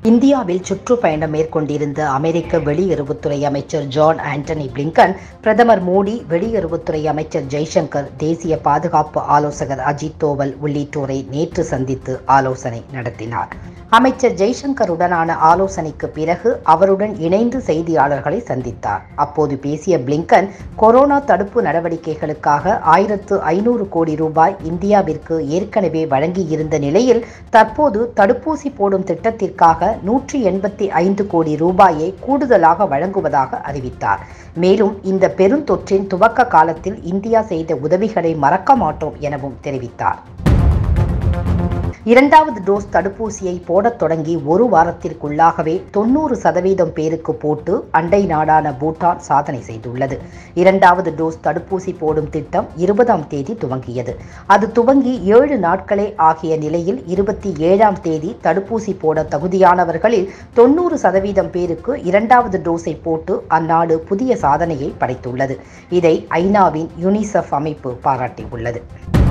இந்தியாவில் சுற்றுப்பயணம் மேற்கொண்டிருந்த அமெரிக்க வெளியுறவுத்துறை அமைச்சர் ஜான் ஆண்டனி பிளிங்கன் பிரதமர் மோடி வெளியுறவுத்துறை அமைச்சர் ஜெய்சங்கர் தேசிய பாதுகாப்பு ஆலோசகர் அஜித் தோவல் உள்ளிட்டோரை நேற்று சந்தித்து ஆலோசனை நடத்தினார் அமைச்சர் ஜெய்சங்கருடனான ஆலோசனைக்கு பிறகு அவருடன் இணைந்து செய்தியாளர்களை சந்தித்தார் அப்போது பேசிய பிளிங்கன் கொரோனா தடுப்பு நடவடிக்கைகளுக்காக ஆயிரத்து ஐநூறு கோடி ரூபாய் இந்தியாவிற்கு ஏற்கனவே வழங்கியிருந்த நிலையில் தற்போது தடுப்பூசி போடும் திட்டத்திற்காக நூற்றி எண்பத்தி ஐந்து கோடி ரூபாயை கூடுதலாக வழங்குவதாக அறிவித்தார் மேலும் இந்த பெருந்தொற்றின் துவக்க காலத்தில் இந்தியா செய்த உதவிகளை மறக்க மாட்டோம் எனவும் தெரிவித்தார் இரண்டாவது டோஸ் தடுப்பூசியை போடத் தொடங்கி ஒரு வாரத்திற்குள்ளாகவே தொண்ணூறு சதவீதம் பேருக்கு போட்டு அண்டை நாடான பூட்டான் சாதனை செய்துள்ளது இரண்டாவது டோஸ் தடுப்பூசி போடும் திட்டம் இருபதாம் தேதி துவங்கியது அது துவங்கி ஏழு நாட்களே ஆகிய நிலையில் இருபத்தி ஏழாம் தேதி தடுப்பூசி போட தகுதியானவர்களில் தொண்ணூறு சதவீதம் பேருக்கு இரண்டாவது டோஸை போட்டு அந்நாடு புதிய சாதனையை படைத்துள்ளது இதை ஐநாவின் யுனிசெஃப் அமைப்பு பாராட்டியுள்ளது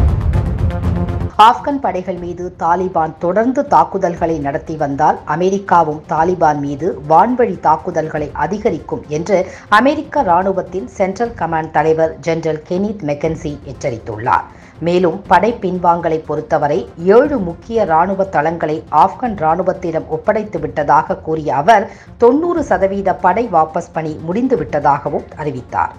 ஆப்கன் படைகள் மீது தாலிபான் தொடர்ந்து தாக்குதல்களை நடத்தி வந்தால் அமெரிக்காவும் தாலிபான் மீது வான்வழி தாக்குதல்களை அதிகரிக்கும் என்று அமெரிக்க ராணுவத்தின் சென்ட்ரல் கமாண்ட் தலைவர் ஜெனரல் கெனித் மெக்கன்சி எச்சரித்துள்ளார் மேலும் படை பின்வாங்கலை பொறுத்தவரை ஏழு முக்கிய ராணுவ தளங்களை ஆப்கன் ராணுவத்திடம் ஒப்படைத்து விட்டதாக கூறிய அவர் தொன்னூறு சதவீத படை வாபஸ் பணி முடிந்துவிட்டதாகவும் அறிவித்தார்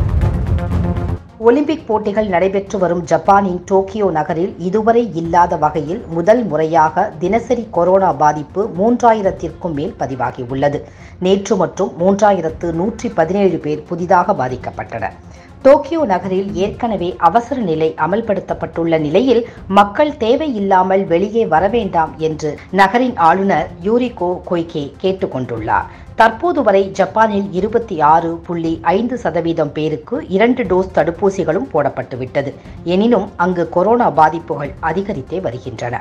ஒலிம்பிக் போட்டிகள் நடைபெற்று வரும் ஜப்பானின் டோக்கியோ நகரில் இதுவரை இல்லாத வகையில் முதல் முறையாக தினசரி கொரோனா பாதிப்பு மூன்றாயிரத்திற்கும் மேல் பதிவாகியுள்ளது நேற்று மற்றும் மூன்றாயிரத்து நூற்றி பதினேழு பேர் புதிதாக பாதிக்கப்பட்டனர் டோக்கியோ நகரில் ஏற்கனவே அவசர நிலை அமல்படுத்தப்பட்டுள்ள நிலையில் மக்கள் தேவையில்லாமல் வெளியே வர வேண்டாம் என்று நகரின் ஆளுநர் யூரிகோ கொய்கே கேட்டுக்கொண்டுள்ளார் தற்போது வரை ஜப்பானில் இருபத்தி ஆறு புள்ளி ஐந்து சதவீதம் பேருக்கு இரண்டு டோஸ் தடுப்பூசிகளும் போடப்பட்டுவிட்டது எனினும் அங்கு கொரோனா பாதிப்புகள் அதிகரித்தே வருகின்றன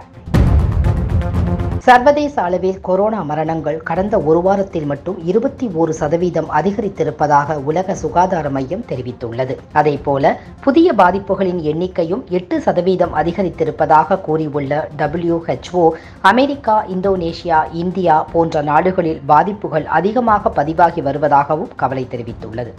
சர்வதேச அளவில் கொரோனா மரணங்கள் கடந்த ஒரு வாரத்தில் மட்டும் இருபத்தி ஒரு சதவீதம் அதிகரித்திருப்பதாக உலக சுகாதார மையம் தெரிவித்துள்ளது அதேபோல புதிய பாதிப்புகளின் எண்ணிக்கையும் எட்டு சதவீதம் அதிகரித்திருப்பதாக கூறியுள்ள டபிள்யூஹெச்ஓ அமெரிக்கா இந்தோனேஷியா இந்தியா போன்ற நாடுகளில் பாதிப்புகள் அதிகமாக பதிவாகி வருவதாகவும் கவலை தெரிவித்துள்ளது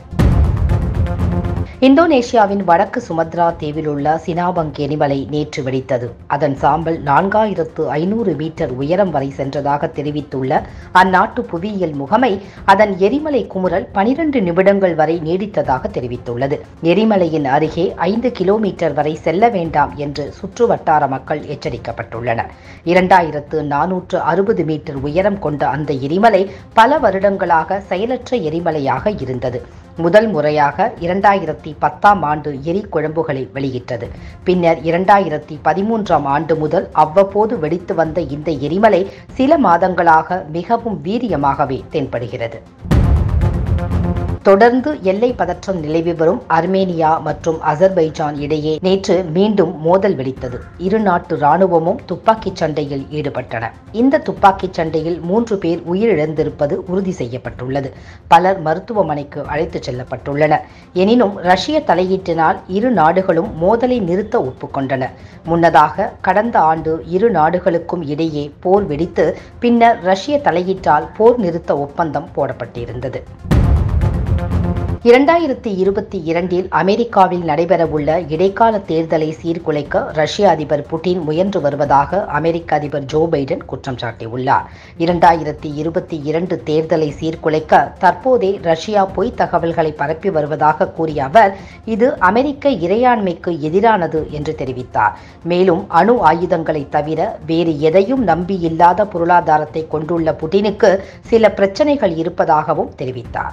இந்தோனேஷியாவின் வடக்கு சுமத்ரா தீவில் உள்ள சினாபங் எரிமலை நேற்று வெடித்தது அதன் சாம்பல் நான்காயிரத்து ஐநூறு மீட்டர் உயரம் வரை சென்றதாக தெரிவித்துள்ள அந்நாட்டு புவியியல் முகமை அதன் எரிமலை குமுறல் பனிரெண்டு நிமிடங்கள் வரை நீடித்ததாக தெரிவித்துள்ளது எரிமலையின் அருகே ஐந்து கிலோமீட்டர் வரை செல்ல வேண்டாம் என்று சுற்று வட்டார மக்கள் எச்சரிக்கப்பட்டுள்ளனர் இரண்டாயிரத்து நானூற்று அறுபது மீட்டர் உயரம் கொண்ட அந்த எரிமலை பல வருடங்களாக செயலற்ற எரிமலையாக இருந்தது முதல் முறையாக இரண்டாயிரத்தி பத்தாம் ஆண்டு எரிக்குழம்புகளை வெளியிட்டது பின்னர் இரண்டாயிரத்தி பதிமூன்றாம் ஆண்டு முதல் அவ்வப்போது வெடித்து வந்த இந்த எரிமலை சில மாதங்களாக மிகவும் வீரியமாகவே தென்படுகிறது தொடர்ந்து எல்லை பதற்றம் நிலவி வரும் அர்மேனியா மற்றும் அசர்பைஜான் இடையே நேற்று மீண்டும் மோதல் வெடித்தது இரு நாட்டு ராணுவமும் துப்பாக்கிச் சண்டையில் ஈடுபட்டன இந்த துப்பாக்கிச் சண்டையில் மூன்று பேர் உயிரிழந்திருப்பது உறுதி செய்யப்பட்டுள்ளது பலர் மருத்துவமனைக்கு அழைத்துச் செல்லப்பட்டுள்ளனர் எனினும் ரஷ்ய தலையீட்டினால் இரு நாடுகளும் மோதலை நிறுத்த ஒப்புக்கொண்டன முன்னதாக கடந்த ஆண்டு இரு நாடுகளுக்கும் இடையே போர் வெடித்து பின்னர் ரஷ்ய தலையீட்டால் போர் நிறுத்த ஒப்பந்தம் போடப்பட்டிருந்தது இரண்டாயிரத்தி இருபத்தி இரண்டில் அமெரிக்காவில் நடைபெறவுள்ள இடைக்கால தேர்தலை சீர்குலைக்க ரஷ்ய அதிபர் புட்டின் முயன்று வருவதாக அமெரிக்க அதிபர் ஜோ பைடன் குற்றம் சாட்டியுள்ளார் இரண்டாயிரத்தி இருபத்தி இரண்டு தேர்தலை சீர்குலைக்க தற்போதே ரஷ்யா பொய் தகவல்களை பரப்பி வருவதாக கூறிய அவர் இது அமெரிக்க இறையாண்மைக்கு எதிரானது என்று தெரிவித்தார் மேலும் அணு ஆயுதங்களை தவிர வேறு எதையும் நம்பியில்லாத பொருளாதாரத்தை கொண்டுள்ள புட்டினுக்கு சில பிரச்சனைகள் இருப்பதாகவும் தெரிவித்தார்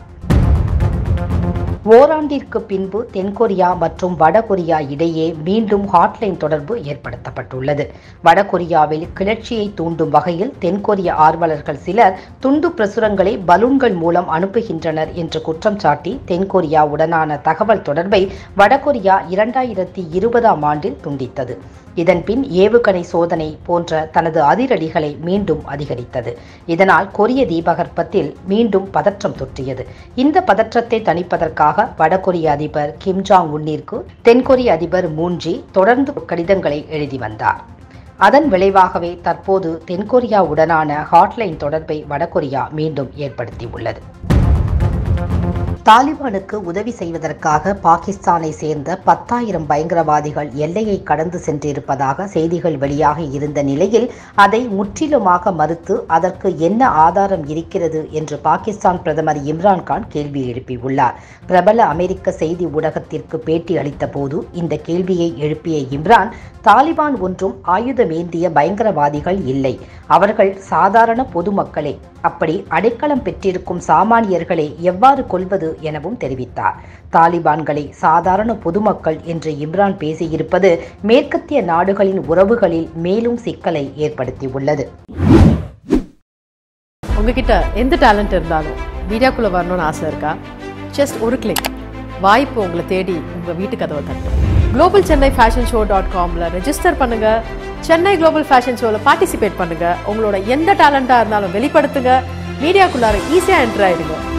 ஓராண்டிற்கு பின்பு தென்கொரியா மற்றும் வடகொரியா இடையே மீண்டும் ஹாட்லைன் தொடர்பு ஏற்படுத்தப்பட்டுள்ளது வடகொரியாவில் கிளர்ச்சியை தூண்டும் வகையில் தென்கொரிய ஆர்வலர்கள் சிலர் துண்டு பிரசுரங்களை பலூன்கள் மூலம் அனுப்புகின்றனர் என்று குற்றம் சாட்டி தென்கொரியாவுடனான தகவல் தொடர்பை வடகொரியா இரண்டாயிரத்தி இருபதாம் ஆண்டில் துண்டித்தது இதன்பின் ஏவுகணை சோதனை போன்ற தனது அதிரடிகளை மீண்டும் அதிகரித்தது இதனால் கொரிய தீபகற்பத்தில் மீண்டும் பதற்றம் தொற்றியது இந்த பதற்றத்தை தணிப்பதற்காக வடகொரிய அதிபர் கிம் ஜாங் உன்னிற்கு தென்கொரிய அதிபர் மூன்ஜி தொடர்ந்து கடிதங்களை எழுதி வந்தார் அதன் விளைவாகவே தற்போது தென்கொரியாவுடனான ஹாட்லைன் தொடர்பை வடகொரியா மீண்டும் ஏற்படுத்தியுள்ளது தாலிபானுக்கு உதவி செய்வதற்காக பாகிஸ்தானை சேர்ந்த பத்தாயிரம் பயங்கரவாதிகள் எல்லையை கடந்து சென்றிருப்பதாக செய்திகள் வெளியாகி இருந்த நிலையில் அதை முற்றிலுமாக மறுத்து அதற்கு என்ன ஆதாரம் இருக்கிறது என்று பாகிஸ்தான் பிரதமர் இம்ரான்கான் கேள்வி எழுப்பியுள்ளார் பிரபல அமெரிக்க செய்தி ஊடகத்திற்கு பேட்டி அளித்த போது இந்த கேள்வியை எழுப்பிய இம்ரான் தாலிபான் ஒன்றும் ஆயுதமேந்திய பயங்கரவாதிகள் இல்லை அவர்கள் சாதாரண பொதுமக்களே அப்படி அடைக்கலம் பெற்றிருக்கும் சாமானியர்களை எவ்வாறு கொல்வது எனவும் தெரிவித்தார் தாலிபான்களை சாதாரண பொதுமக்கள் என்று இம்ரான் பேசியிருப்பது மேற்கத்திய நாடுகளின் உறவுகளில் மேலும் சிக்கலை ஏற்படுத்தியுள்ளது உங்ககிட்ட எந்த டேலண்ட் இருந்தாலும் மீடியாக்குள்ள வரணும்னு ஆசை இருக்கா ஜஸ்ட் ஒரு கிளிக் வாய்ப்பு உங்களை தேடி உங்க வீட்டு கதவை தட்டும் global Chennai fashion show dot காம்ல ரெஜிஸ்டர் பண்ணுங்க சென்னை குளோபல் ஃபேஷன் ஷோவில் பார்ட்டிசிபேட் பண்ணுங்க உங்களோட எந்த டேலண்டா இருந்தாலும் வெளிப்படுத்துங்க மீடியாக்குள்ளார ஈஸியா என்டர் ஆயிடுங்க